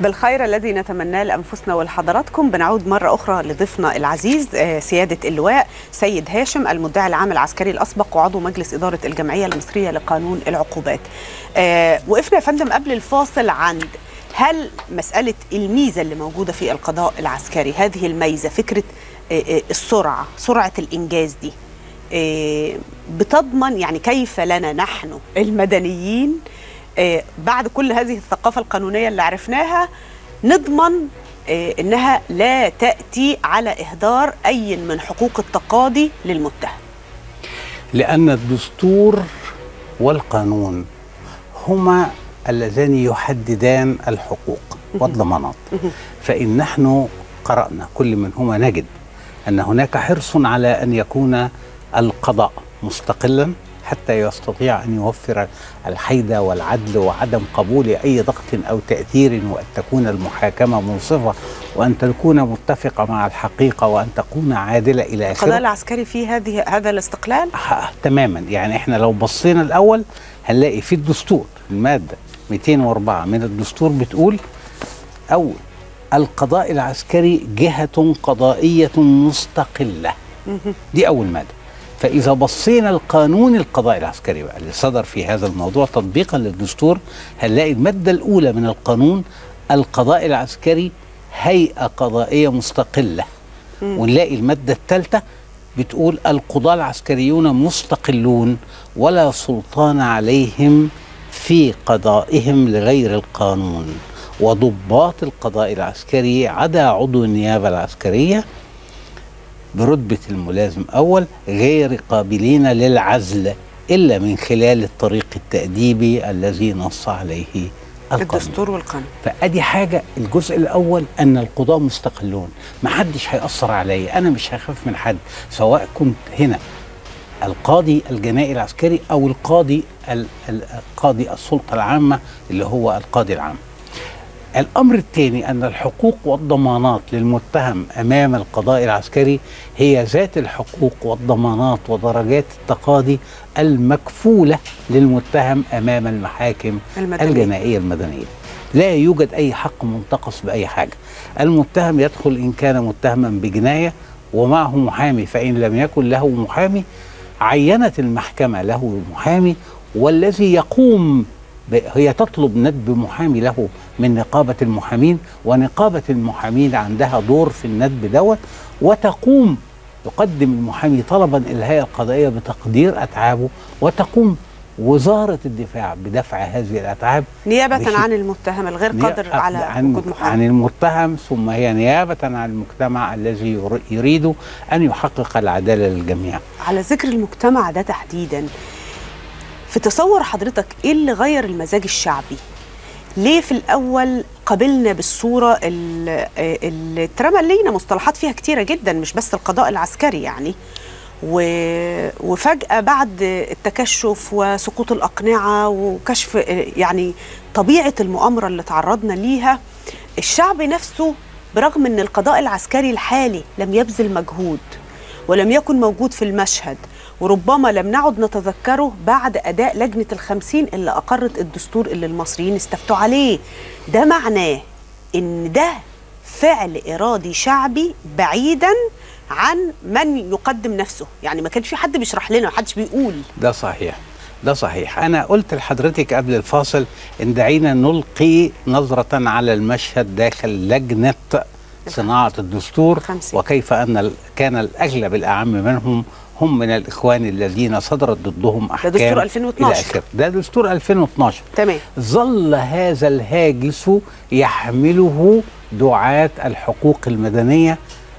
بالخير الذي نتمناه لانفسنا ولحضراتكم بنعود مره اخرى لضيفنا العزيز آه، سياده اللواء سيد هاشم المدعي العام العسكري الاسبق وعضو مجلس اداره الجمعيه المصريه لقانون العقوبات. آه، وقفنا يا فندم قبل الفاصل عند هل مساله الميزه اللي موجوده في القضاء العسكري هذه الميزه فكره آه، آه، السرعه سرعه الانجاز دي آه، بتضمن يعني كيف لنا نحن المدنيين آه، بعد كل هذه الثقافة القانونية اللي عرفناها نضمن آه، إنها لا تأتي على إهدار أي من حقوق التقاضي للمتهم لأن الدستور والقانون هما اللذان يحددان الحقوق والضمانات فإن نحن قرأنا كل منهما نجد أن هناك حرص على أن يكون القضاء مستقلا حتى يستطيع أن يوفر الحيدة والعدل وعدم قبول أي ضغط أو تأثير وأن تكون المحاكمة منصفة وأن تكون متفقة مع الحقيقة وأن تكون عادلة إلى آخره القضاء العسكري فيه هذه هذا الاستقلال ح- تماما يعني احنا لو بصينا الاول هنلاقي في الدستور الماده 204 من الدستور بتقول اول القضاء العسكري جهه قضائيه مستقله دي اول ماده فاذا بصينا القانون القضاء العسكري بقى اللي صدر في هذا الموضوع تطبيقا للدستور هنلاقي الماده الاولى من القانون القضاء العسكري هيئه قضائيه مستقله ونلاقي الماده الثالثه بتقول القضاة العسكريون مستقلون ولا سلطان عليهم في قضائهم لغير القانون وضباط القضاء العسكري عدا عضو النيابة العسكرية برتبة الملازم أول غير قابلين للعزل إلا من خلال الطريق التأديبي الذي نص عليه القانون الدستور والقانون فادي حاجه الجزء الاول ان القضاه مستقلون ما حدش هياثر عليا انا مش هخاف من حد سواء كنت هنا القاضي الجنائي العسكري او القاضي ال- ال- القاضي السلطه العامه اللي هو القاضي العام الامر الثاني ان الحقوق والضمانات للمتهم امام القضاء العسكري هي ذات الحقوق والضمانات ودرجات التقاضي المكفوله للمتهم امام المحاكم المدنية. الجنائيه المدنيه لا يوجد اي حق منتقص باي حاجه المتهم يدخل ان كان متهما بجنايه ومعه محامي فان لم يكن له محامي عينت المحكمه له محامي والذي يقوم ب- هي تطلب ندب محامي له من نقابة المحامين ونقابة المحامين عندها دور في الندب دوت وتقوم يقدم المحامي طلبا إلى الهيئة القضائية بتقدير أتعابه وتقوم وزارة الدفاع بدفع هذه الأتعاب نيابة بشيء- عن المتهم الغير قادر نيا- على عن, وجود عن محامي المتهم ثم هي نيابة عن المجتمع الذي ير- يريد أن يحقق العدالة للجميع على ذكر المجتمع ده تحديدا في تصور حضرتك ايه اللي غير المزاج الشعبي ليه في الاول قبلنا بالصوره ال- اللي اترمى لينا مصطلحات فيها كتيره جدا مش بس القضاء العسكري يعني و... وفجاه بعد التكشف وسقوط الاقنعه وكشف يعني طبيعه المؤامره اللي تعرضنا ليها الشعب نفسه برغم ان القضاء العسكري الحالي لم يبذل مجهود ولم يكن موجود في المشهد وربما لم نعد نتذكره بعد أداء لجنة الخمسين اللي أقرت الدستور اللي المصريين استفتوا عليه ده معناه إن ده فعل إرادي شعبي بعيدا عن من يقدم نفسه يعني ما كانش في حد بيشرح لنا محدش بيقول ده صحيح ده صحيح أنا قلت لحضرتك قبل الفاصل إن دعينا نلقي نظرة على المشهد داخل لجنة صناعة الدستور خمسين. وكيف أن ال- كان الأغلب الأعم منهم هم من الإخوان الذين صدرت ضدهم أحكام دستور 2012. إلى آخره. ده دستور 2012 تمام ظل هذا الهاجس يحمله دعاة الحقوق المدنية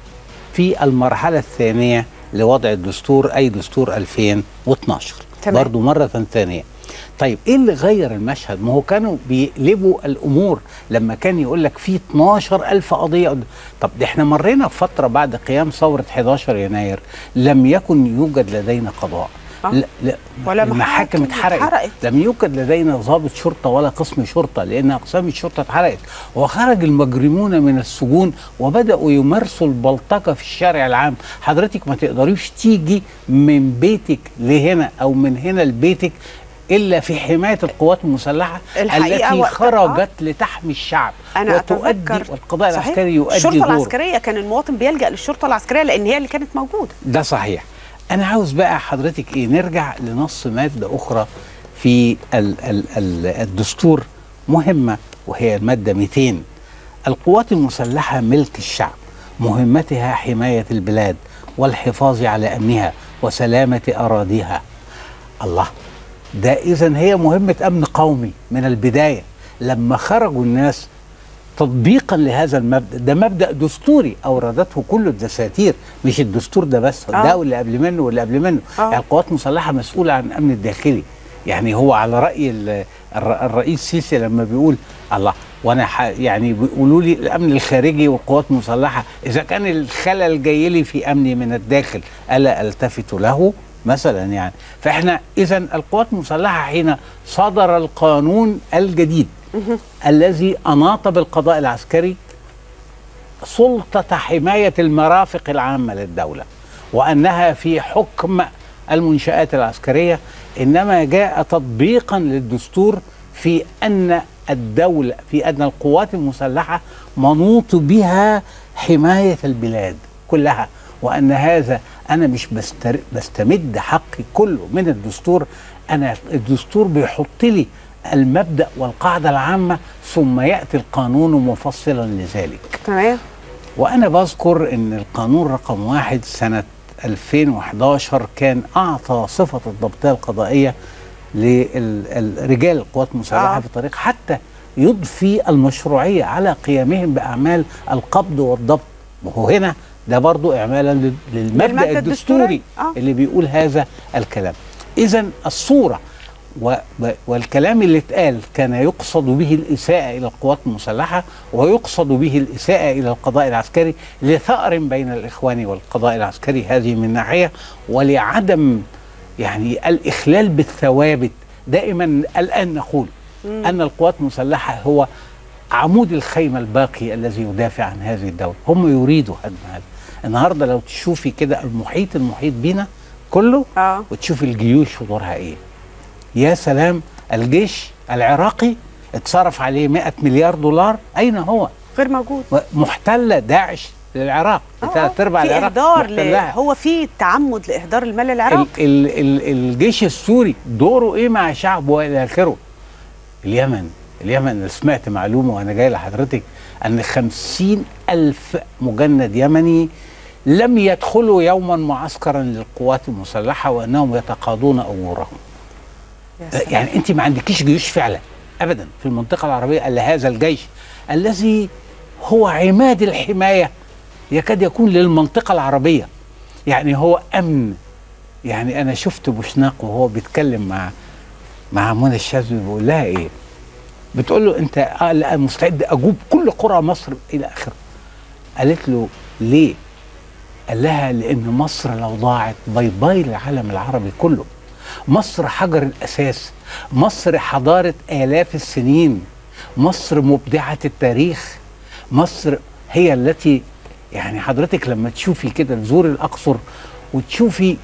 في المرحلة الثانية لوضع الدستور أي دستور 2012 تمام. برضو مرة ثانية طيب ايه اللي غير المشهد ما هو كانوا بيقلبوا الامور لما كان يقول لك في 12 الف قضيه قد- طب ده احنا مرينا في فتره بعد قيام ثوره 11 يناير لم يكن يوجد لدينا قضاء آه. لا لا ولا المحاكم محاكم اتحرقت اتحرقت. لم يوجد لدينا ضابط شرطه ولا قسم شرطه لان اقسام الشرطه اتحرقت وخرج المجرمون من السجون وبداوا يمارسوا البلطجه في الشارع العام حضرتك ما تقدريش تيجي من بيتك لهنا او من هنا لبيتك الا في حمايه القوات المسلحه الحقيقة التي وقت- خرجت لتحمي الشعب انا وتؤدي أتذكر والقضاء صحيح. العسكري يؤدي الشرطه دوره العسكريه كان المواطن بيلجا للشرطه العسكريه لان هي اللي كانت موجوده ده صحيح انا عاوز بقى حضرتك ايه نرجع لنص ماده اخرى في ال ال ال الدستور مهمه وهي الماده 200 القوات المسلحه ملك الشعب مهمتها حمايه البلاد والحفاظ على امنها وسلامه اراضيها الله ده اذا هي مهمه امن قومي من البدايه لما خرجوا الناس تطبيقا لهذا المبدا ده مبدا دستوري اوردته كل الدساتير مش الدستور ده بس آه. ده واللي قبل منه واللي قبل منه آه. يعني القوات المسلحه مسؤوله عن الامن الداخلي يعني هو على راي ال- الر- الرئيس السيسي لما بيقول الله وانا ح- يعني بيقولوا لي الامن الخارجي والقوات المسلحه اذا كان الخلل جاي لي في امني من الداخل الا التفت له مثلا يعني فاحنا اذا القوات المسلحه حين صدر القانون الجديد الذي اناط بالقضاء العسكري سلطه حمايه المرافق العامه للدوله وانها في حكم المنشات العسكريه انما جاء تطبيقا للدستور في ان الدوله في ان القوات المسلحه منوط بها حمايه البلاد كلها وان هذا انا مش بستر بستمد حقي كله من الدستور انا الدستور بيحط لي المبدا والقاعده العامه ثم ياتي القانون مفصلا لذلك تمام وانا بذكر ان القانون رقم واحد سنه 2011 كان اعطى صفه الضبطيه القضائيه لرجال القوات المسلحه آه. آه. في طريق حتى يضفي المشروعيه على قيامهم باعمال القبض والضبط وهو هنا ده برضو اعمالا لل- للمبدا للمادة الدستوري الدستورية. آه. اللي بيقول هذا الكلام اذا الصوره و و- والكلام اللي اتقال كان يقصد به الإساءة إلى القوات المسلحة ويقصد به الإساءة إلى القضاء العسكري لثأر بين الإخوان والقضاء العسكري هذه من ناحية ولعدم يعني الإخلال بالثوابت دائما الآن نقول أن القوات المسلحة هو عمود الخيمة الباقي الذي يدافع عن هذه الدولة هم يريدوا هدم هذا النهاردة لو تشوفي كده المحيط المحيط بينا كله اه وتشوف الجيوش ودورها ايه يا سلام الجيش العراقي اتصرف عليه 100 مليار دولار اين هو غير موجود محتله داعش للعراق آه، ثلاث ارباع في العراق اهدار ل... محتلها. هو في تعمد لاهدار المال ال العراقي ال ال الجيش السوري دوره ايه مع شعبه والى اخره اليمن اليمن أنا سمعت معلومه وانا جاي لحضرتك ان خمسين الف مجند يمني لم يدخلوا يوما معسكرا للقوات المسلحه وانهم يتقاضون امورهم يا سلام. يعني انت ما عندكيش جيوش فعلا ابدا في المنطقه العربيه الا هذا الجيش الذي هو عماد الحمايه يكاد يكون للمنطقه العربيه يعني هو امن يعني انا شفت بوشناق وهو بيتكلم مع مع منى الشاذلي بيقول لها ايه بتقول له انت آه لا مستعد اجوب كل قرى مصر الى اخره قالت له ليه قال لها لان مصر لو ضاعت باي باي للعالم العربي كله مصر حجر الاساس مصر حضاره الاف السنين مصر مبدعه التاريخ مصر هي التي يعني حضرتك لما تشوفي كده تزوري الاقصر وتشوفي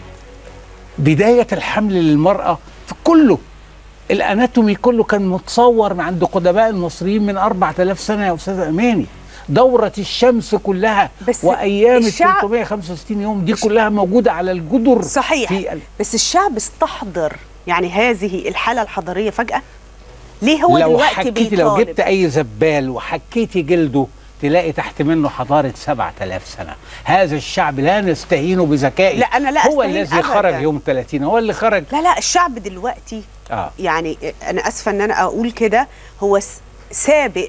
بدايه الحمل للمراه في كله الاناتومي كله كان متصور من عند قدماء المصريين من 4000 سنه يا استاذ اماني دوره الشمس كلها بس وايام ال الشعب- 365 يوم دي كلها موجوده على الجدر صحيح في ال- بس الشعب استحضر يعني هذه الحاله الحضاريه فجاه ليه هو لو دلوقتي حكيتي لو بيطالب جبت اي زبال وحكيتي جلده تلاقي تحت منه حضاره 7000 سنه هذا الشعب لا نستهين بذكائه لا، أنا لا هو أستهين الذي أبداً. خرج يوم 30 هو اللي خرج لا لا الشعب دلوقتي اه يعني انا اسفه ان انا اقول كده هو س- سابق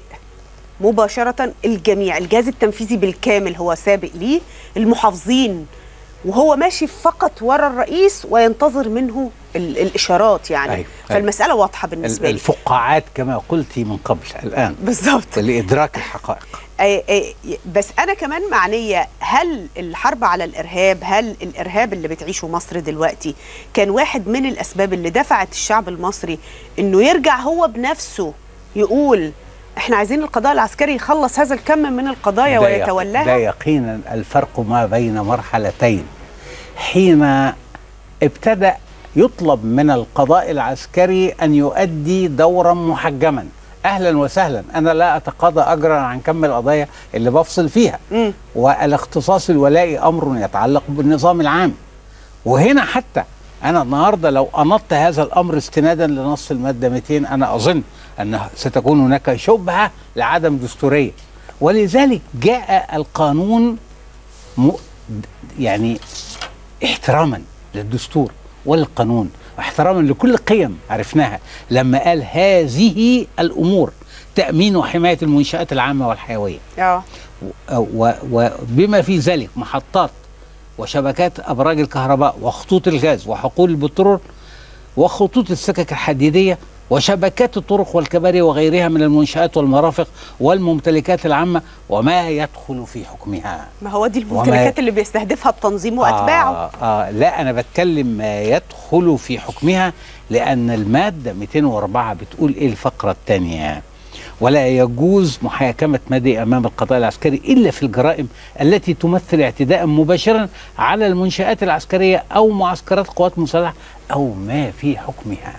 مباشره الجميع الجهاز التنفيذي بالكامل هو سابق ليه المحافظين وهو ماشي فقط ورا الرئيس وينتظر منه ال- الاشارات يعني أيوة، فالمساله واضحه ال- بالنسبه لي الفقاعات كما قلت من قبل الان بالظبط لادراك الحقائق أي أي بس انا كمان معنيه هل الحرب على الارهاب هل الارهاب اللي بتعيشه مصر دلوقتي كان واحد من الاسباب اللي دفعت الشعب المصري انه يرجع هو بنفسه يقول احنا عايزين القضاء العسكري يخلص هذا الكم من القضايا ده يق- ده ويتولاها يقينا الفرق ما بين مرحلتين حين ابتدأ يطلب من القضاء العسكري ان يؤدي دورا محجما اهلا وسهلا انا لا اتقاضى اجرا عن كم القضايا اللي بفصل فيها مم. والاختصاص الولائي امر يتعلق بالنظام العام وهنا حتى انا النهارده لو انطت هذا الامر استنادا لنص الماده 200 انا اظن ان ستكون هناك شبهه لعدم دستوريه ولذلك جاء القانون م... يعني احتراما للدستور وللقانون واحتراما لكل قيم عرفناها لما قال هذه الامور تامين وحمايه المنشات العامه والحيويه اه و- وبما في ذلك محطات وشبكات ابراج الكهرباء وخطوط الغاز وحقول البترول وخطوط السكك الحديديه وشبكات الطرق والكباري وغيرها من المنشآت والمرافق والممتلكات العامة وما يدخل في حكمها ما هو دي الممتلكات اللي بيستهدفها التنظيم واتباعه آه آه لا أنا بتكلم ما يدخل في حكمها لأن المادة 204 بتقول إيه الفقرة الثانية ولا يجوز محاكمة مدي أمام القضاء العسكري إلا في الجرائم التي تمثل اعتداء مباشرا على المنشآت العسكرية أو معسكرات القوات المسلحة أو ما في حكمها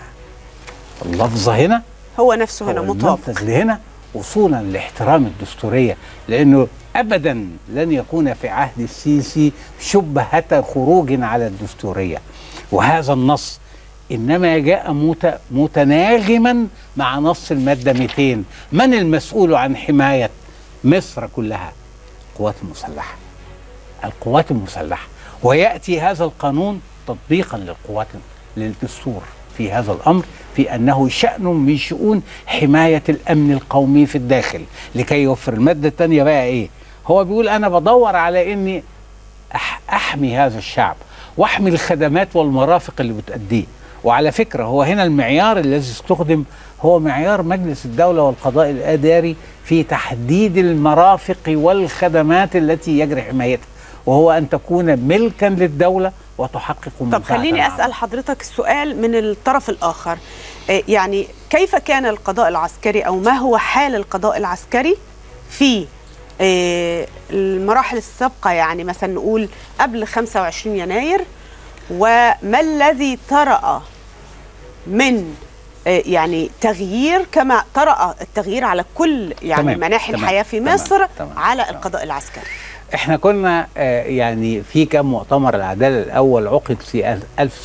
اللفظة هنا هو نفسه هنا هو مطابق المنفذ لهنا وصولا لاحترام الدستورية لأنه أبدا لن يكون في عهد السيسي شبهة خروج على الدستورية وهذا النص إنما جاء مت- متناغما مع نص المادة 200 من المسؤول عن حماية مصر كلها القوات المسلحة القوات المسلحة ويأتي هذا القانون تطبيقا للقوات للدستور في هذا الأمر في أنه شأن من شؤون حماية الأمن القومي في الداخل لكي يوفر المادة الثانية بقى إيه هو بيقول أنا بدور على إني أح أحمي هذا الشعب وأحمي الخدمات والمرافق اللي بتأديه وعلى فكرة هو هنا المعيار الذي استخدم هو معيار مجلس الدولة والقضاء الإداري في تحديد المرافق والخدمات التي يجري حمايتها وهو أن تكون ملكا للدولة وتحقق طب منفعة خليني العامة. اسال حضرتك السؤال من الطرف الاخر آه، يعني كيف كان القضاء العسكري او ما هو حال القضاء العسكري في آه، المراحل السابقه يعني مثلا نقول قبل 25 يناير وما الذي طرأ من آه، يعني تغيير كما طرأ التغيير على كل يعني تمام، مناحي تمام، الحياه في تمام، مصر تمام، على تمام. القضاء العسكري احنا كنا آه، يعني في كم مؤتمر العداله الاول عقد في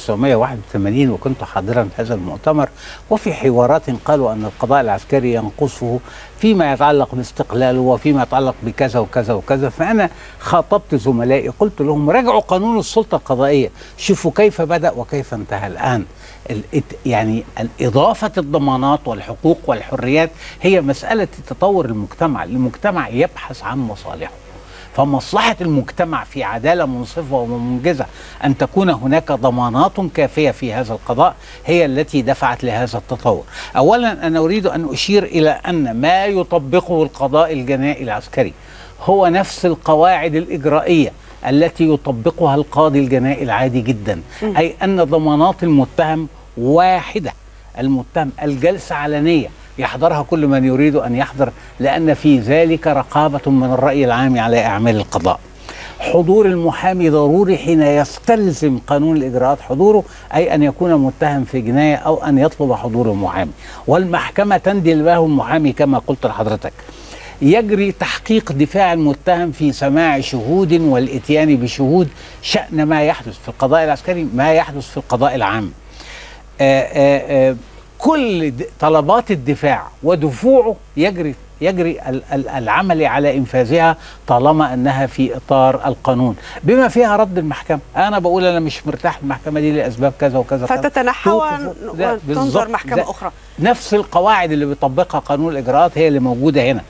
1981 وكنت حاضرا هذا المؤتمر وفي حوارات قالوا ان القضاء العسكري ينقصه فيما يتعلق باستقلاله وفيما يتعلق بكذا وكذا وكذا فانا خاطبت زملائي قلت لهم راجعوا قانون السلطه القضائيه شوفوا كيف بدا وكيف انتهى الان الات- يعني اضافه الضمانات والحقوق والحريات هي مساله تطور المجتمع المجتمع يبحث عن مصالحه فمصلحة المجتمع في عدالة منصفة ومنجزة أن تكون هناك ضمانات كافية في هذا القضاء هي التي دفعت لهذا التطور أولا أنا أريد أن أشير إلى أن ما يطبقه القضاء الجنائي العسكري هو نفس القواعد الإجرائية التي يطبقها القاضي الجنائي العادي جدا أي أن ضمانات المتهم واحدة المتهم الجلسة علنية يحضرها كل من يريد أن يحضر لأن في ذلك رقابة من الرأي العام على أعمال القضاء حضور المحامي ضروري حين يستلزم قانون الإجراءات حضوره أي أن يكون متهم في جناية أو أن يطلب حضور المحامي والمحكمة تندي له المحامي كما قلت لحضرتك يجري تحقيق دفاع المتهم في سماع شهود والاتيان بشهود شأن ما يحدث في القضاء العسكري ما يحدث في القضاء العام آآ آآ كل د- طلبات الدفاع ودفوعه يجري يجري ال- ال- العمل على انفاذها طالما انها في اطار القانون بما فيها رد المحكمه انا بقول انا مش مرتاح المحكمه دي لاسباب كذا وكذا كذا. فتتنحى توقف- ون- ده وتنظر بالظبط محكمة ده أخرى. نفس القواعد اللي بيطبقها قانون الاجراءات هي اللي موجوده هنا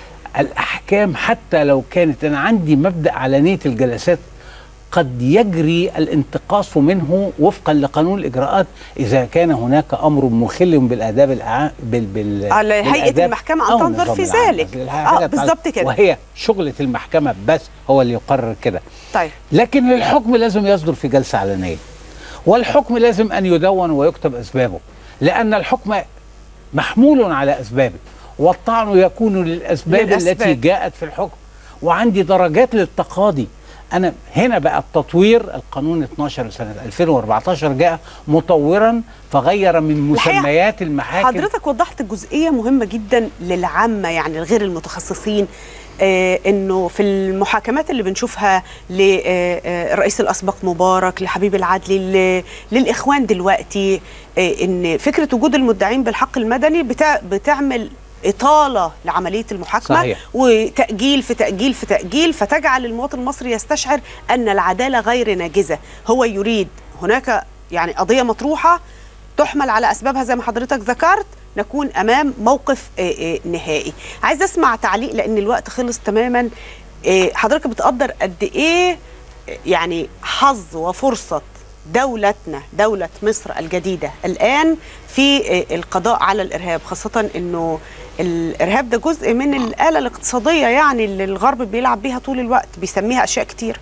الاحكام حتى لو كانت انا عندي مبدا علنيه الجلسات قد يجري الانتقاص منه وفقا لقانون الاجراءات اذا كان هناك امر مخل بالاداب الع... بال... بال... على هيئة بالآداب المحكمة أن أو تنظر النظام في العام. ذلك. الحاجة آه، بتاعت- بالظبط كده. وهي شغله المحكمه بس هو اللي يقرر كده طيب لكن الحكم لازم يصدر في جلسة علنية والحكم لازم أن يدون ويكتب أسبابه لأن الحكم محمول على أسبابه والطعن يكون للأسباب, للأسباب. التي جاءت في الحكم وعندي درجات للتقاضي انا هنا بقى التطوير القانون 12 سنه 2014 جاء مطورا فغير من الحقيقة مسميات المحاكم حضرتك وضحت جزئيه مهمه جدا للعامه يعني الغير المتخصصين آه انه في المحاكمات اللي بنشوفها للرئيس الاسبق مبارك لحبيب العدلي ل- للاخوان دلوقتي آه ان فكره وجود المدعين بالحق المدني بتع بتعمل اطاله لعمليه المحاكمه صحيح. وتاجيل في تاجيل في تاجيل فتجعل المواطن المصري يستشعر ان العداله غير ناجزه هو يريد هناك يعني قضيه مطروحه تحمل على اسبابها زي ما حضرتك ذكرت نكون امام موقف آه، آه، نهائي عايز اسمع تعليق لان الوقت خلص تماما آه، حضرتك بتقدر قد ايه آه، يعني حظ وفرصه دولتنا دولة مصر الجديدة الآن في آه، القضاء على الإرهاب خاصة أنه الإرهاب ده جزء من الآلة الاقتصادية يعني اللي الغرب بيلعب بيها طول الوقت بيسميها أشياء كتير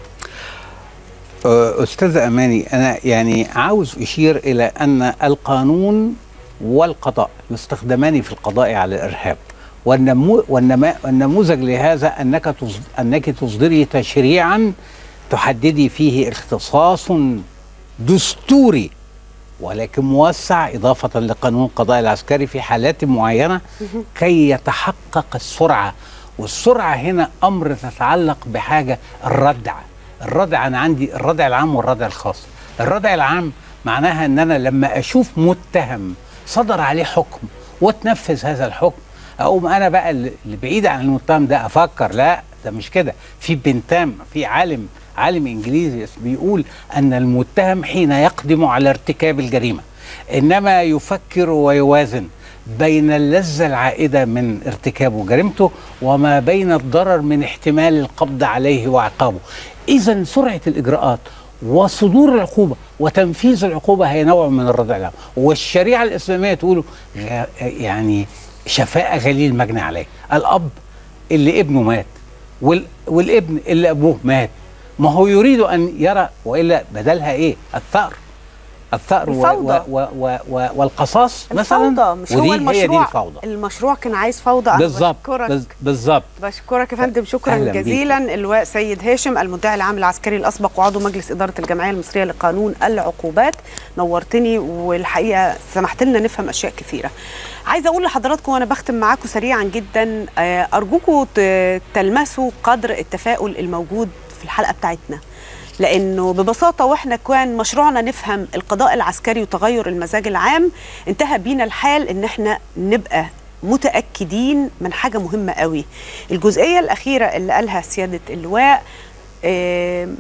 آه، أستاذ أماني أنا يعني عاوز أشير إلى أن القانون والقضاء يستخدمان في القضاء على الإرهاب والنمو والنما والنموذج لهذا أنك تص- أنك تصدري تشريعا تحددي فيه اختصاص دستوري ولكن موسع إضافة لقانون القضاء العسكري في حالات معينة كي يتحقق السرعة والسرعة هنا أمر تتعلق بحاجة الردع الردع أنا عندي الردع العام والردع الخاص الردع العام معناها أن أنا لما أشوف متهم صدر عليه حكم وتنفذ هذا الحكم أقوم أنا بقى اللي اللي بعيد عن المتهم ده أفكر لا ده مش كده في بنتام في عالم عالم انجليزي بيقول ان المتهم حين يقدم على ارتكاب الجريمه انما يفكر ويوازن بين اللذه العائده من ارتكابه جريمته وما بين الضرر من احتمال القبض عليه وعقابه اذا سرعه الاجراءات وصدور العقوبه وتنفيذ العقوبه هي نوع من الردع العام والشريعه الاسلاميه تقول غ- يعني شفاء غليل مجني عليه الاب اللي ابنه مات وال... والابن اللي ابوه مات ما هو يريد ان يرى والا بدلها ايه الثأر الثأر و... الفوضى. و... و... و... والقصاص مثلا الفوضى مش هو ودي المشروع هي دي الفوضى المشروع كان عايز فوضى أنا بالظبط بشكرك بز- بالظبط بشكرك يا فندم شكرا أهلاً بيك. جزيلا اللواء سيد هاشم المدعي العام العسكري الاسبق وعضو مجلس اداره الجمعيه المصريه لقانون العقوبات نورتني والحقيقه سمحت لنا نفهم اشياء كثيره عايزه اقول لحضراتكم وانا بختم معاكم سريعا جدا آه، ارجوكم ت- تلمسوا قدر التفاؤل الموجود في الحلقه بتاعتنا لانه ببساطه واحنا كان مشروعنا نفهم القضاء العسكري وتغير المزاج العام انتهى بينا الحال ان احنا نبقى متاكدين من حاجه مهمه قوي الجزئيه الاخيره اللي قالها سياده اللواء آم،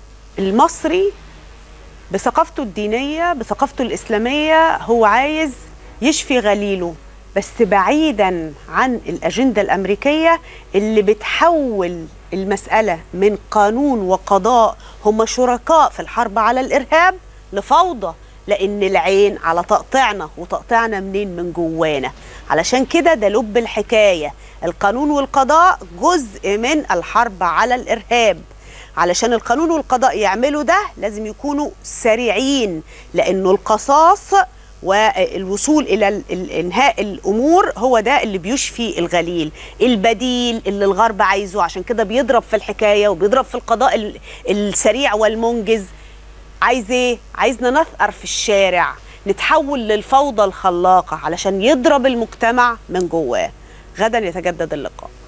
المصري بثقافته الدينيه بثقافته الاسلاميه هو عايز يشفي غليله بس بعيدا عن الاجنده الامريكيه اللي بتحول المساله من قانون وقضاء هم شركاء في الحرب على الارهاب لفوضى لان العين على تقطيعنا وتقطيعنا منين من جوانا علشان كده ده لب الحكايه القانون والقضاء جزء من الحرب على الارهاب علشان القانون والقضاء يعملوا ده لازم يكونوا سريعين لانه القصاص والوصول الى ال- ال- انهاء الامور هو ده اللي بيشفي الغليل البديل اللي الغرب عايزه عشان كده بيضرب في الحكايه وبيضرب في القضاء ال- السريع والمنجز عايز ايه عايزنا نثأر في الشارع نتحول للفوضى الخلاقه علشان يضرب المجتمع من جواه غدا يتجدد اللقاء